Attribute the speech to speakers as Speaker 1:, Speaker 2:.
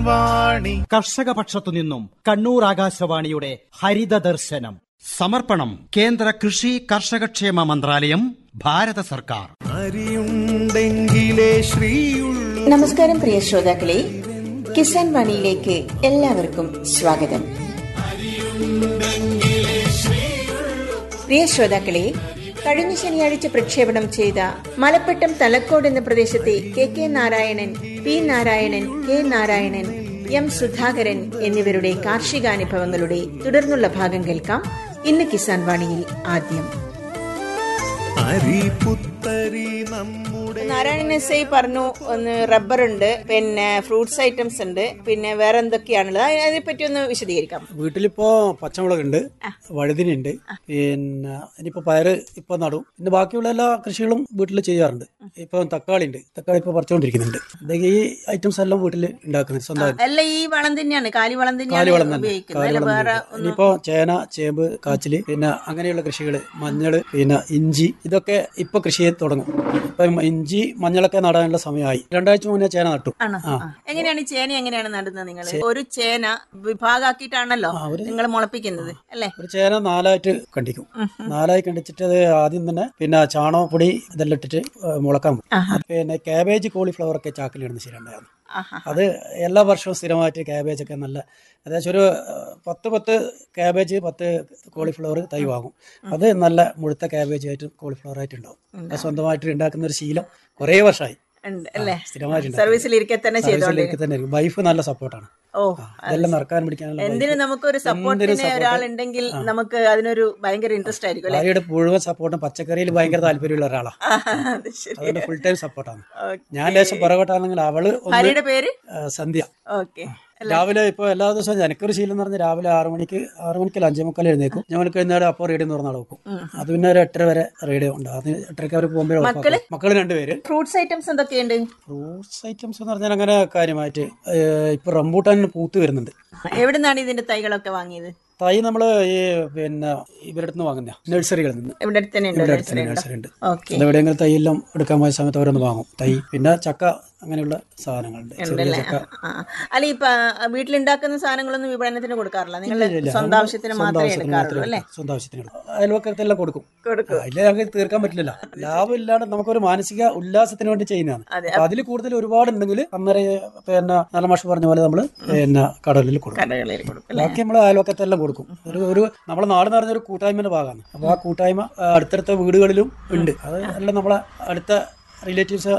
Speaker 1: വാണി
Speaker 2: കർഷക പക്ഷത്തു നിന്നും കണ്ണൂർ ആകാശവാണിയുടെ ഹരിത ദർശനം
Speaker 3: സമർപ്പണം കേന്ദ്ര കൃഷി കർഷകക്ഷേമ മന്ത്രാലയം ഭാരത സർക്കാർ
Speaker 1: അരിയുണ്ടെങ്കിലേ ശ്രീയുള്ളൂ
Speaker 4: നമസ്കാരം പ്രിയ ശ്രോതാക്കളെ കിസാൻ വാണിയിലേക്ക് എല്ലാവർക്കും സ്വാഗതം പ്രിയ ശ്രോതാക്കളെ കഴിഞ്ഞ ശനിയാഴ്ച പ്രക്ഷേപണം ചെയ്ത മലപ്പട്ടം തലക്കോട് എന്ന പ്രദേശത്തെ K K Narayanan P Narayanan K Narayanan M Sudhakaran എന്നിവരുടെ കാർഷികാനുഭവങ്ങളുടെ തുടർന്നുള്ള ഭാഗം കേൾക്കാം ഇന്ന് കിസാൻ വാണിയിൽ ആദ്യം
Speaker 1: അരി പുത്തരി നമ്മുടെ
Speaker 4: നാരായണൻ എസ് ഐ പറഞ്ഞു ഒന്ന് റബ്ബർ ഉണ്ട് പിന്നെ ഫ്രൂട്ട്സ് ഐറ്റംസ് ഉണ്ട് പിന്നെ വേറെ എന്തൊക്കെയാണുള്ളത് അതിനെ- അതിനെപ്പറ്റി ഒന്ന് വിശദീകരിക്കാം
Speaker 5: വീട്ടിലിപ്പോ പച്ചമുളക് ഉണ്ട് വഴുതിന ഉണ്ട് പിന്നെ ഇനിയിപ്പോ പയറ് ഇപ്പൊ നടും പിന്നെ ബാക്കിയുള്ള എല്ലാ കൃഷികളും വീട്ടിൽ ചെയ്യാറുണ്ട് ഇപ്പൊ തക്കാളി ഉണ്ട് തക്കാളി ഇപ്പൊ പറിച്ചുകൊണ്ടിരിക്കുന്നുണ്ട് ഇതൊക്കെ ഈ ഐറ്റംസ് എല്ലാം വീട്ടിൽ ഉണ്ടാക്കുന്നത് സ്വന്തമായിട്ട്
Speaker 4: അല്ല ഈ വളം തന്നെയാണ് കാലിവളം
Speaker 5: കാലിവളം
Speaker 4: തന്നെയാണ്
Speaker 5: തന്നെ
Speaker 4: ഉപയോഗിക്കുന്നത് അല്ല
Speaker 5: കാലിവളം
Speaker 4: വേറെ
Speaker 5: തന്നെ. ഇനിയിപ്പോ ചേന ചേമ്പ് കാച്ചില് പിന്നെ അങ്ങനെയുള്ള കൃഷികള് മഞ്ഞള് പിന്നെ ഇഞ്ചി ഇതൊക്കെ ഇപ്പൊ കൃഷി ചെയ്ത് തുടങ്ങും ഇപ്പം ഇഞ്ചി മഞ്ഞളൊക്കെ നടാനുള്ള സമയമായി രണ്ടാഴ്ച മുന്നേ ചേന നട്ടു
Speaker 4: ആണോ
Speaker 5: ആ
Speaker 4: ആ. എങ്ങനെയാണ് ഈ ചേന എങ്ങനെയാണ് നടുന്നത് നിങ്ങൾ ഒരു ചേന വിഭാഗാക്കിയിട്ടാണല്ലോ നിങ്ങൾ മുളപ്പിക്കുന്നത് അല്ലേ
Speaker 5: ഒരു ചേന നാലായിട്ട് കണ്ടിക്കും നാലായി കണ്ടിച്ചിട്ട് അത് ആദ്യം തന്നെ പിന്നെ ചാണകപ്പൊടി ഇതെല്ലാം ഇട്ടിട്ട് ഏ, മുളക്കാൻ പോകും പിന്നെ കാബേജ് കോളിഫ്ലവർ ഒക്കെ ചാക്കിലിടുന്ന ശരിയുണ്ടായിരുന്നു
Speaker 4: ആഹാ.
Speaker 5: അത് എല്ലാ വർഷവും സ്ഥിരമായിട്ട് കാബേജ് ഒക്കെ നല്ല ഏകദേശം ഒരു ഏ, പത്ത് പത്ത് കാബേജ് പത്ത് കോളിഫ്ലവർ തൈ വാങ്ങും അത് നല്ല മുഴുത്ത കാബേജ് ആയിട്ട് കോളിഫ്ലവർ ആയിട്ട് ഉണ്ടാവും അത് സ്വന്തമായിട്ട് ഉണ്ടാക്കുന്ന ഒരു ശീലം കുറേ വർഷമായി
Speaker 4: ഉണ്ട് അല്ലേ
Speaker 5: സ്ഥിരമായിട്ട്
Speaker 4: സർവീസിൽ ഇരിക്കെ തന്നെ ചെയ്തോണ്ട്
Speaker 5: സർവീസിലേക്ക് തന്നെ ഇരിക്കും. വൈഫ് നല്ല സപ്പോർട്ടാണ്
Speaker 4: ഓ
Speaker 5: അതെല്ലാം നടക്കാൻ പിടിക്കാനുള്ള
Speaker 4: എന്തിനു നമുക്കൊരു സപ്പോർട്ടിന് ഒരാളുണ്ടെങ്കിൽ നമുക്ക് അതിനൊരു ഭയങ്കര ഇൻട്രസ്റ്റ് ആയിരിക്കും അല്ലേ
Speaker 5: ഭാര്യയുടെ മുഴുവൻ സപ്പോർട്ടും പച്ചക്കറിയിൽ ഭയങ്കര താല്പര്യമുള്ള ഒരാളാണ്
Speaker 4: അത് ശരി
Speaker 5: അതുകൊണ്ട് ഫുൾ ടൈം സപ്പോർട്ടാണ്
Speaker 4: ഓക്കേ.
Speaker 5: ഞാൻ ലേശം പുറകോട്ടാണെങ്കിൽ അവള് ഒന്ന്
Speaker 4: ഭാര്യയുടെ പേര്
Speaker 5: ആ, സന്ധ്യ
Speaker 4: ഓക്കെ
Speaker 5: രാവിലെ ഇപ്പൊ എല്ലാ ദിവസവും എനിക്കൊരു ശീലം എന്ന് പറഞ്ഞാൽ രാവിലെ ആറു മണിക്ക് ആറു മണിക്കല്ല അഞ്ചേ മുക്കാൽ എഴുന്നേക്കും ഞാൻ കഴിഞ്ഞാൽ അപ്പോൾ റേഡിയോ തുറന്നാൾ വെക്കും അത് പിന്നെ ഒരു എട്ടര വരെ റേഡിയോ ഉണ്ട് അത് എട്ടരയ്ക്ക് അവർ പോകുമ്പോൾ മക്കള് രണ്ടുപേര്
Speaker 4: ഫ്രൂട്ട്സ് ഐറ്റംസ് എന്തൊക്കെയുണ്ട്
Speaker 5: ഫ്രൂട്ട്സ് ഐറ്റംസ് എന്ന് പറഞ്ഞാൽ അങ്ങനെ കാര്യമായിട്ട് ഏഹ്, ഇപ്പൊ റംബൂട്ടാൻ പൂത്ത് വരുന്നുണ്ട്
Speaker 4: എവിടുന്നാണ് ഇതിന്റെ തൈകളൊക്കെ വാങ്ങിയത്
Speaker 5: തൈ നമ്മൾ ഈ പിന്നെ ഇവരുടെ നിന്ന് വാങ്ങുന്ന നഴ്സറികളിൽ നിന്ന്
Speaker 4: ഇവിടെ അടുത്ത് തന്നെ
Speaker 5: ഇവിടെ
Speaker 4: ഉണ്ടോ
Speaker 5: അടുത്ത് തന്നെ നഴ്സറി ഉണ്ട്
Speaker 4: ഓക്കെ
Speaker 5: അത് എവിടെയെങ്കിലും തൈയെല്ലാം എടുക്കാൻ പോയ സമയത്ത് അവരൊന്ന് വാങ്ങും തൈ പിന്നെ ചക്ക അങ്ങനെയുള്ള സാധനങ്ങളുണ്ട് ചെറിയ ചക്ക
Speaker 4: ആ. അല്ല ഇപ്പൊ വീട്ടിലുണ്ടാക്കുന്ന സാധനങ്ങളൊന്നും വിപണനത്തിന് കൊടുക്കാറില്ല നിങ്ങൾ സ്വന്തം ആവശ്യത്തിന്
Speaker 5: സ്വന്തം
Speaker 4: മാത്രമേ
Speaker 5: ആവശ്യത്തിന്
Speaker 4: എടുക്കാറുള്ളൂ
Speaker 5: മാത്രമേ
Speaker 4: അല്ലേ
Speaker 5: സ്വന്തം ആവശ്യത്തിന് എടുക്കും. അയൽവക്കത്തെല്ലാം കൊടുക്കും
Speaker 4: കൊടുക്കും.
Speaker 5: അതിൽ ഞങ്ങൾക്ക് തീർക്കാൻ പറ്റില്ലല്ലോ ലാഭം ഇല്ലാണ്ട് നമുക്കൊരു മാനസിക ഉല്ലാസത്തിന് വേണ്ടി ചെയ്യുന്നതാണ് അപ്പൊ അതിൽ കൂടുതൽ ഒരുപാട് ഉണ്ടെങ്കിൽ അന്നേരം പിന്നെ നല്ല മാഷ് പറഞ്ഞ പോലെ നമ്മൾ പിന്നെ കടലിൽ കൊടുക്കും
Speaker 4: കടകളിൽ കൊടുക്കും
Speaker 5: ബാക്കി നമ്മൾ അയൽവക്കത്തെല്ലാം കൊടുക്കും ഒരു ഒരു നമ്മളെ നാട് എന്ന് പറഞ്ഞ ഒരു കൂട്ടായ്മയുടെ ഭാഗമാണ് അപ്പൊ ആ കൂട്ടായ്മ ആ, അടുത്തടുത്ത വീടുകളിലും ഉണ്ട് അത് എല്ലാം നമ്മളെ അടുത്ത റിലേറ്റീവ്സ്